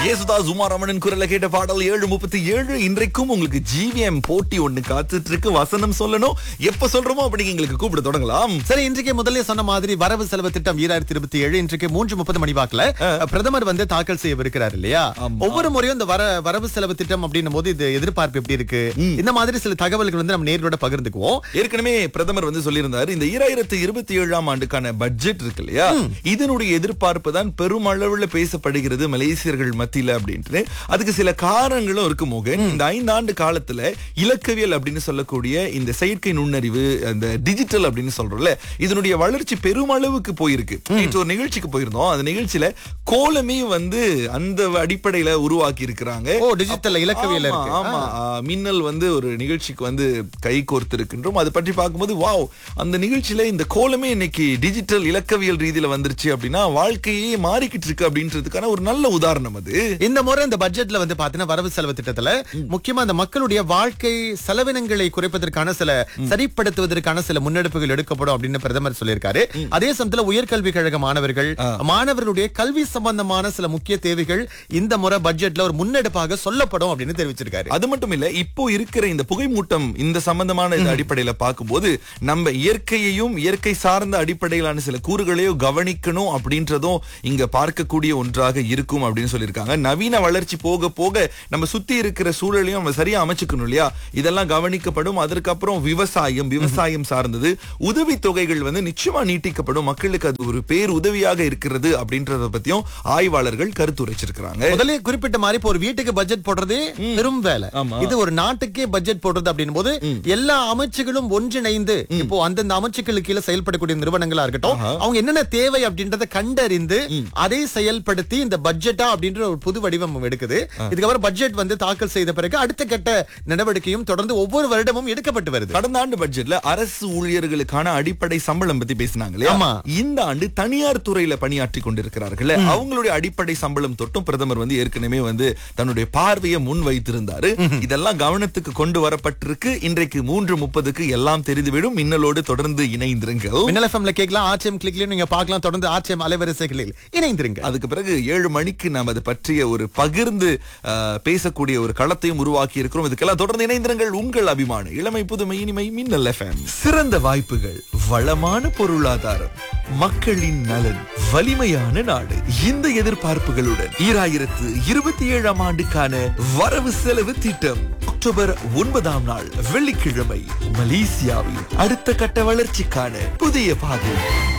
ஏசுதாஸ் உமாரமணன் குரலை கேட்ட பாடல் ஏழு முப்பத்தி ஏழு இன்றைக்கும் உங்களுக்கு ஜிவிஎம் போட்டி ஒண்ணு காத்துட்டு இருக்கு வசனம் சொல்லணும் எப்ப சொல்றோமோ அப்படி எங்களுக்கு கூப்பிட தொடங்கலாம் சரி இன்றைக்கு முதல்ல சொன்ன மாதிரி வரவு செலவு திட்டம் ஈராயிரத்தி இருபத்தி ஏழு இன்றைக்கு மூன்று முப்பது மணி வாக்குல பிரதமர் வந்து தாக்கல் செய்யவிருக்கிறார் இல்லையா ஒவ்வொரு முறையும் இந்த வர வரவு செலவு திட்டம் அப்படின்னும் போது இது எதிர்பார்ப்பு எப்படி இருக்கு இந்த மாதிரி சில தகவல்கள் வந்து நம்ம நேரோட பகிர்ந்துக்குவோம் ஏற்கனவே பிரதமர் வந்து சொல்லியிருந்தாரு இந்த ஈராயிரத்தி இருபத்தி ஏழாம் ஆண்டுக்கான பட்ஜெட் இருக்கு இல்லையா இதனுடைய எதிர்பார்ப்பு தான் பெருமளவுல பேசப்படுகிறது மலேசியர்கள் மத்தியில அப்படின்ட்டு அதுக்கு சில காரணங்களும் இருக்கு மோகன் இந்த ஐந்து ஆண்டு காலத்துல இலக்கவியல் அப்படின்னு சொல்லக்கூடிய இந்த செயற்கை நுண்ணறிவு அந்த டிஜிட்டல் அப்படின்னு சொல்றோம்ல இதனுடைய வளர்ச்சி பெருமளவுக்கு போயிருக்கு நேற்று ஒரு நிகழ்ச்சிக்கு போயிருந்தோம் அந்த நிகழ்ச்சியில கோலமே வந்து அந்த அடிப்படையில உருவாக்கி இருக்கிறாங்க ஓ டிஜிட்டல் இலக்கவியல் ஆமா, இருக்கு ஆமா ஆ, மின்னல் வந்து ஒரு நிகழ்ச்சிக்கு வந்து கை கோர்த்து இருக்கின்றோம் அதை பற்றி பார்க்கும்போது வாவ் அந்த நிகழ்ச்சியில இந்த கோலமே இன்னைக்கு டிஜிட்டல் இலக்கவியல் ரீதியில வந்துருச்சு அப்படின்னா வாழ்க்கையே மாறிக்கிட்டு இருக்கு அப்படின்றதுக்கான ஒரு நல்ல உதாரணம் அது இந்த முறை இந்த பட்ஜெட்ல வந்து பாத்தீங்கன்னா வரவு செலவு திட்டத்துல முக்கியமா அந்த மக்களுடைய வாழ்க்கை செலவினங்களை குறைப்பதற்கான சில சரிப்படுத்துவதற்கான சில முன்னெடுப்புகள் எடுக்கப்படும் அப்படின்னு பிரதமர் சொல்லியிருக்காரு அதே சமயத்துல உயர்கல்வி கழக மாணவர்கள் மாணவர்களுடைய கல்வி சம்பந்தமான சில முக்கிய தேவைகள் இந்த முறை பட்ஜெட்ல ஒரு முன்னெடுப்பாக சொல்லப்படும் அப்படின்னு தெரிவிச்சிருக்காரு அது மட்டும் இல்ல இப்போ இருக்கிற இந்த புகைமூட்டம் இந்த சம்பந்தமான இந்த அடிப்படையில பார்க்கும்போது நம்ம இயற்கையையும் இயற்கை சார்ந்த அடிப்படையிலான சில கூறுகளையும் கவனிக்கணும் அப்படின்றதும் இங்க பார்க்கக்கூடிய ஒன்றாக இருக்கும் அப்படின்னு சொல்லியிருக்காங்க நவீன வளர்ச்சி போக போக நம்ம சுத்தி இருக்கிற சூழலையும் நம்ம சரியா அமைச்சுக்கணும் இல்லையா இதெல்லாம் கவனிக்கப்படும் அதற்கப்புறம் விவசாயம் விவசாயம் சார்ந்தது உதவி தொகைகள் வந்து நிச்சயமா நீட்டிக்கப்படும் மக்களுக்கு அது ஒரு பேர் உதவியாக இருக்கிறது அப்படின்றத பத்தியும் ஆய்வாளர்கள் கருத்துரைச்சிருக்கிறாங்க முதல்ல குறிப்பிட்ட மாதிரி இப்போ ஒரு வீட்டுக்கு பட்ஜெட் போடுறதே பெரும் வேலை ஆமா. இது ஒரு நாட்டுக்கே பட்ஜெட் போடுறது அப்படின்னும் போது எல்லா அமைச்சுகளும் ஒன்றிணைந்து இப்போ அந்தந்த அமைச்சுக்களுக்கு கீழே செயல்படக்கூடிய நிறுவனங்களா இருக்கட்டும் அவங்க என்னென்ன தேவை அப்படின்றத கண்டறிந்து அதை செயல்படுத்தி இந்த பட்ஜெட்டா அப்படின்ற ஒரு புது வடிவம் எடுக்குது இதுக்கப்புறம் பட்ஜெட் வந்து தாக்கல் செய்த பிறகு அடுத்த கட்ட நடவடிக்கையும் தொடர்ந்து ஒவ்வொரு வருடமும் எடுக்கப்பட்டு வருது கடந்த ஆண்டு பட்ஜெட்ல அரசு ஊழியர்களுக்கான அடிப்படை சம்பளம் பத்தி பேசினாங்க இல்லையா ஆமா. இந்த ஆண்டு தனியார் துறையில பணியாற்றி கொண்டிருக்கிறார்கள் அவங்களுடைய அடிப்படை சம்பளம் தொட்டும் பிரதமர் வந்து ஏற்கனவே வந்து தன்னுடைய பார்வையை முன் வைத்திருந்தாரு இதெல்லாம் கவனத்துக்கு கொண்டு வரப்பட்டிருக்கு இன்றைக்கு மூன்று முப்பதுக்கு எல்லாம் தெரிந்துவிடும் மின்னலோடு தொடர்ந்து இணைந்திருங்கள் மின்னல் எஃப்எம்ல கேட்கலாம் ஆர்டிஎம் கிளிக்லயும் நீங்க பார்க்கலாம் தொடர்ந்து ஆர்டிஎம் அலைவரிசைகளில் இணைந்திருங்க அதுக்கு பிறகு ஏழு மணிக்கு நாம் அது பற்றிய ஒரு பகிர்ந்து அஹ், பேசக்கூடிய ஒரு களத்தையும் உருவாக்கி இருக்கிறோம் இதுக்கெல்லாம் தொடர்ந்து இணைந்திருங்கள் உங்கள் அபிமான இளமை புதுமை இனிமை மின்னல் எஃப்எம் சிறந்த வாய்ப்புகள் வளமான பொருளாதாரம் மக்களின் நலன் வலிமையான நாடு இந்த எதிர்பார்ப்புகளுடன் ஈராயிரத்து இருபத்தி ஏழாம் ஆண்டுக்கான வரவு செலவு திட்டம் அக்டோபர் ஒன்பதாம் நாள் வெள்ளிக்கிழமை மலேசியாவின் அடுத்த கட்ட வளர்ச்சிக்கான புதிய பாதை